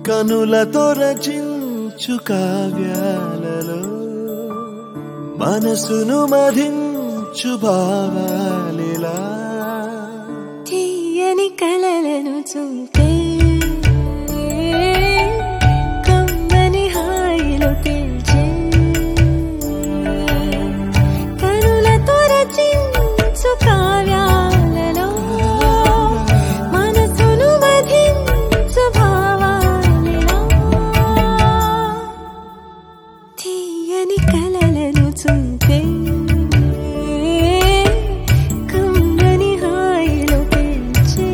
కనులతో రచించు కావ్యాలలో మనసును మధించు భావాలిలా తీయని కలలను చూపే కమ్మని హాయిలో తేల్చే కనులతో రచించు కావ్యాలలో మనసును వధించు భావాలిలా తీయని కలలను చూపే కమ్మని హాయిలో పెంచే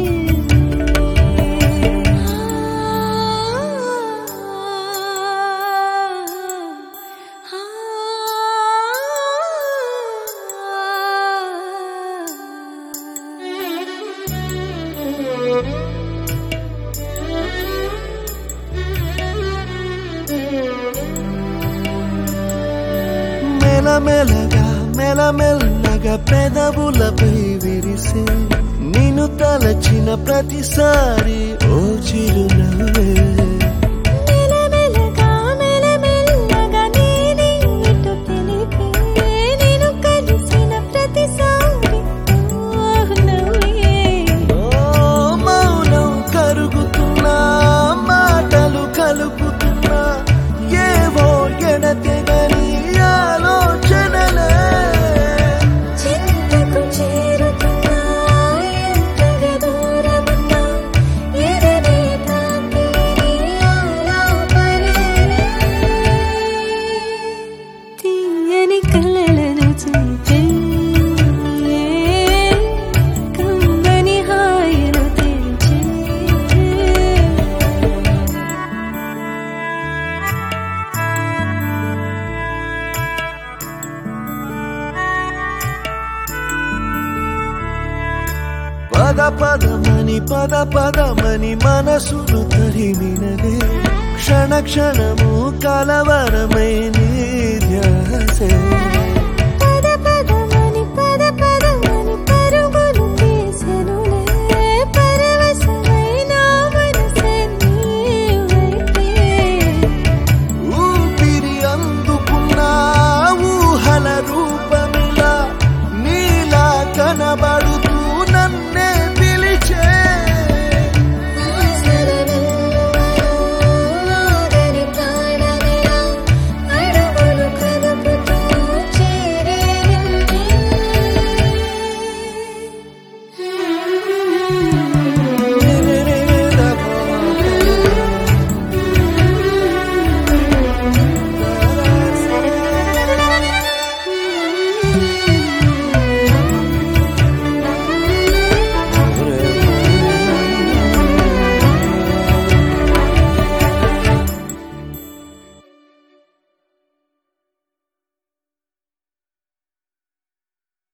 మెలమెలగా మెలమెల్లగా పెదవులపై విరిసే నిన్ను తలచిన ప్రతిసారి ఓ చిరునవ్వే మెలమెలగా మెలమెల్లగా నేనే ఇటు తెలిపే నేను కలిసిన ప్రతిసారి ఓహ్ నవ్వే ఓ మౌనం కరుగుతున్నా మాటలు కలుపుతున్నా ఏవో ఎడతెగని ఆలోచనలే చింతకు చేరుతున్నా ఎంతగా దూరమున్నా ఎదనే తాకి ఆలాపనే తీయని కలలను చూపే కమ్మని హాయిలో తెరిచే పద పదమని పద పదమని మనసును తరిమినదే క్షణ క్షణము కలవరమై నీ ధ్యాసే